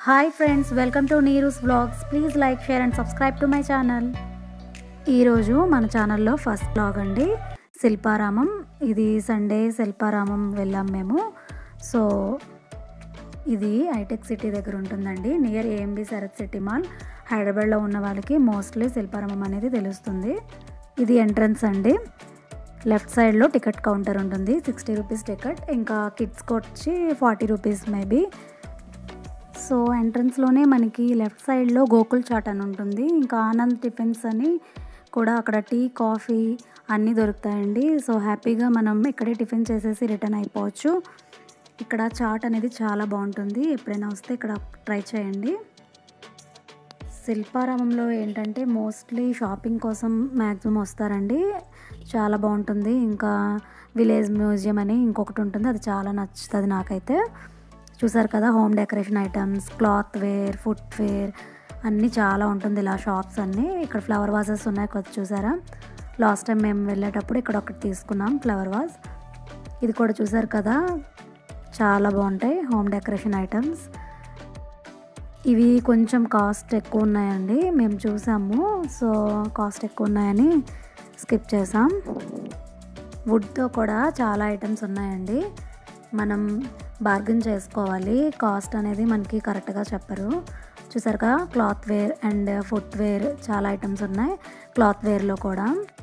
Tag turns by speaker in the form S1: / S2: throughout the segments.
S1: hi friends welcome to Neeru's vlogs please like share and subscribe to my channel ఈరోజు మన ఛానల్లో first blog అండి శిల్పారామం ఇది సండే శిల్పారామం వెళ్ళాం మేము సో ఇది హైటెక్ సిటీ దగ్గర ఉంటుందండి near AMB Sarath city mall హైదరాబాద్లో ఉన్న వాళ్ళకి మోస్ట్లీ శిల్పారామం అనేది తెలుస్తుంది ఇది ఎంట్రన్స్ అండి లెఫ్ట్ సైడ్లో టికెట్ కౌంటర్ ఉంటుంది సిక్స్టీ రూపీస్ టికెట్ ఇంకా కిడ్స్కి వచ్చి ఫార్టీ రూపీస్ మేబీ సో ఎంట్రన్స్లోనే మనకి లెఫ్ట్ సైడ్లో గోకుల్ చాట్ అని ఉంటుంది ఇంకా ఆనంద్ టిఫిన్స్ అని కూడా అక్కడ టీ కాఫీ అన్నీ దొరుకుతాయండి సో హ్యాపీగా మనం ఇక్కడే టిఫిన్ చేసేసి రిటర్న్ అయిపోవచ్చు ఇక్కడ చాట్ అనేది చాలా బాగుంటుంది ఎప్పుడైనా వస్తే ఇక్కడ ట్రై చేయండి శిల్పారామంలో ఏంటంటే మోస్ట్లీ షాపింగ్ కోసం మ్యాక్సిమం వస్తారండి చాలా బాగుంటుంది ఇంకా విలేజ్ మ్యూజియం అని ఇంకొకటి ఉంటుంది అది చాలా నచ్చుతుంది నాకైతే చూసారు కదా home decoration items cloth wear footwear అన్నీ చాలా ఉంటుంది ఇలా షాప్స్ అన్నీ ఇక్కడ ఫ్లవర్ వాజెస్ ఉన్నాయి కొద్ది చూసారా లాస్ట్ టైం మేము వెళ్ళేటప్పుడు ఇక్కడ ఒకటి తీసుకున్నాం ఫ్లవర్ వాజ్ ఇది కూడా చూసారు కదా చాలా బాగుంటాయి హోమ్ డెకరేషన్ ఐటమ్స్ ఇవి కొంచెం కాస్ట్ ఎక్కువ ఉన్నాయండి మేము చూసాము సో కాస్ట్ ఎక్కువ ఉన్నాయని స్కిప్ చేసాం వుడ్తో కూడా చాలా ఐటమ్స్ ఉన్నాయండి మనం బార్గెన్ చేసుకోవాలి కాస్ట్ అనేది మనకి కరెక్ట్గా చెప్పరు చూసారుగా cloth wear and footwear చాలా ఐటమ్స్ ఉన్నాయి క్లాత్ వేర్లో కూడా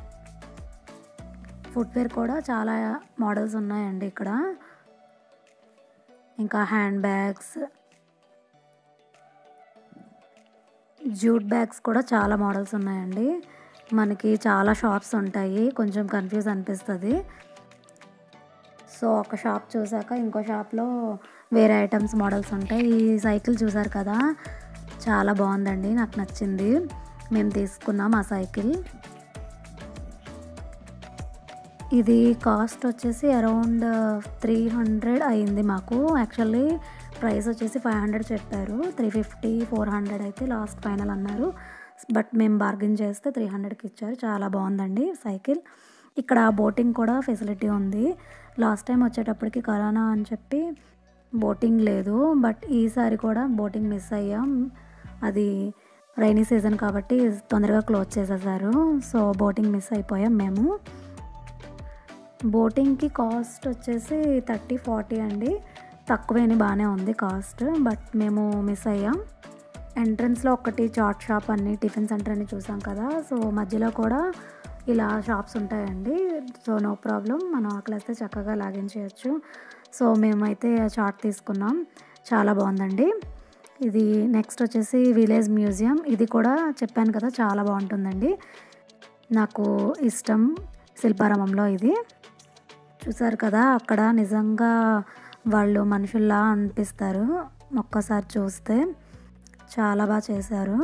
S1: ఫుట్ వేర్ కూడా చాలా మోడల్స్ ఉన్నాయండి ఇక్కడ ఇంకా హ్యాండ్ బ్యాగ్స్ జూట్ బ్యాగ్స్ కూడా చాలా మోడల్స్ ఉన్నాయండి మనకి చాలా షాప్స్ ఉంటాయి కొంచెం కన్ఫ్యూజ్ అనిపిస్తుంది సో ఒక షాప్ చూసాక ఇంకో షాప్లో వేరే ఐటమ్స్ మోడల్స్ ఉంటాయి ఈ సైకిల్ చూసారు కదా చాలా బాగుందండి నాకు నచ్చింది మేము తీసుకున్నాం ఆ సైకిల్ ఇది కాస్ట్ వచ్చేసి అరౌండ్ త్రీ హండ్రెడ్ అయింది మాకు యాక్చువల్లీ ప్రైస్ వచ్చేసి ఫైవ్ హండ్రెడ్ చెప్పారు త్రీ ఫిఫ్టీ ఫోర్ హండ్రెడ్ అయితే లాస్ట్ ఫైనల్ అన్నారు బట్ మేము బార్గెన్ చేస్తే త్రీ హండ్రెడ్కి ఇచ్చారు చాలా బాగుందండి సైకిల్ ఇక్కడ బోటింగ్ కూడా ఫెసిలిటీ ఉంది లాస్ట్ టైం వచ్చేటప్పటికి కరోనా అని చెప్పి బోటింగ్ లేదు బట్ ఈసారి కూడా బోటింగ్ మిస్ అయ్యాం అది రైనీ సీజన్ కాబట్టి తొందరగా క్లోజ్ చేసేసారు సో బోటింగ్ మిస్ అయిపోయాం మేము బోటింగ్కి కాస్ట్ వచ్చేసి థర్టీ ఫార్టీ అండి తక్కువేని బాగానే ఉంది కాస్ట్ బట్ మేము మిస్ అయ్యాం ఎంట్రన్స్లో ఒకటి చాట్ షాప్ అన్ని టిఫిన్ సెంటర్ అని చూసాం కదా సో మధ్యలో కూడా ఇలా షాప్స్ ఉంటాయండి సో నో ప్రాబ్లం మనం ఆకలిస్తే చక్కగా లాగిన్ చేయొచ్చు సో మేమైతే చాట్ తీసుకున్నాం చాలా బాగుందండి ఇది నెక్స్ట్ వచ్చేసి విలేజ్ మ్యూజియం ఇది కూడా చెప్పాను కదా చాలా బాగుంటుందండి నాకు ఇష్టం శిల్పారామంలో ఇది చూసారు కదా అక్కడ నిజంగా వాళ్ళు మనుషుల్లా అనిపిస్తారు ఒక్కసారి చూస్తే చాలా బాగా చేశారు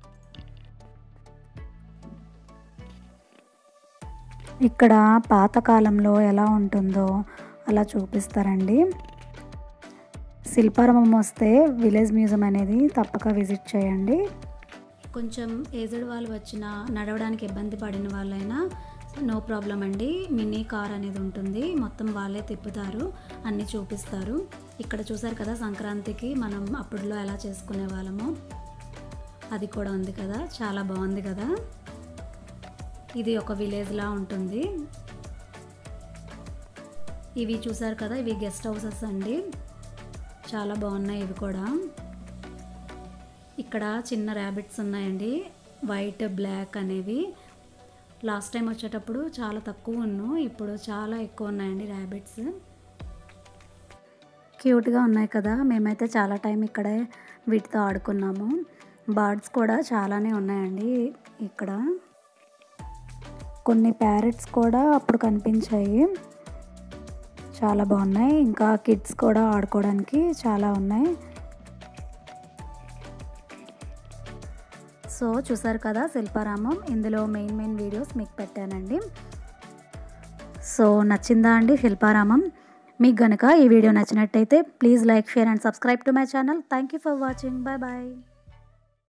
S1: ఇక్కడ పాతకాలంలో ఎలా ఉంటుందో అలా చూపిస్తారండి శిల్పారామం వస్తే విలేజ్ మ్యూజియం అనేది తప్పక విజిట్ చేయండి కొంచెం ఏజ్డ్ వాళ్ళు వచ్చిన నడవడానికి ఇబ్బంది పడిన వాళ్ళైనా నో ప్రాబ్లం అండి మినీ కార్ అనేది ఉంటుంది మొత్తం వాళ్ళే తిప్పుతారు అన్నీ చూపిస్తారు ఇక్కడ చూసారు కదా సంక్రాంతికి మనం అప్పుడులో ఎలా చేసుకునే వాళ్ళమో అది కూడా ఉంది కదా చాలా బాగుంది కదా ఇది ఒక విలేజ్లా ఉంటుంది ఇవి చూసారు కదా ఇవి గెస్ట్ హౌసెస్ అండి చాలా బాగున్నాయి ఇవి కూడా ఇక్కడ చిన్న ర్యాబిట్స్ ఉన్నాయండి వైట్ బ్లాక్ అనేవి లాస్ట్ టైం వచ్చేటప్పుడు చాలా తక్కువ ఉన్ను ఇప్పుడు చాలా ఎక్కువ ఉన్నాయండి ర్యాబిట్స్ క్యూట్గా ఉన్నాయి కదా మేమైతే చాలా టైం ఇక్కడే వీటితో ఆడుకున్నాము బర్డ్స్ కూడా చాలానే ఉన్నాయండి ఇక్కడ కొన్ని ప్యారెట్స్ కూడా అప్పుడు కనిపించాయి చాలా బాగున్నాయి ఇంకా కిడ్స్ కూడా ఆడుకోవడానికి చాలా ఉన్నాయి సో చూసారు కదా శిల్పారామం ఇందులో మెయిన్ మెయిన్ వీడియోస్ మీకు పెట్టానండి సో నచ్చిందా అండి శిల్పారామం మీకు గనుక ఈ వీడియో నచ్చినట్టయితే please like share and subscribe to my channel thank you for watching bye bye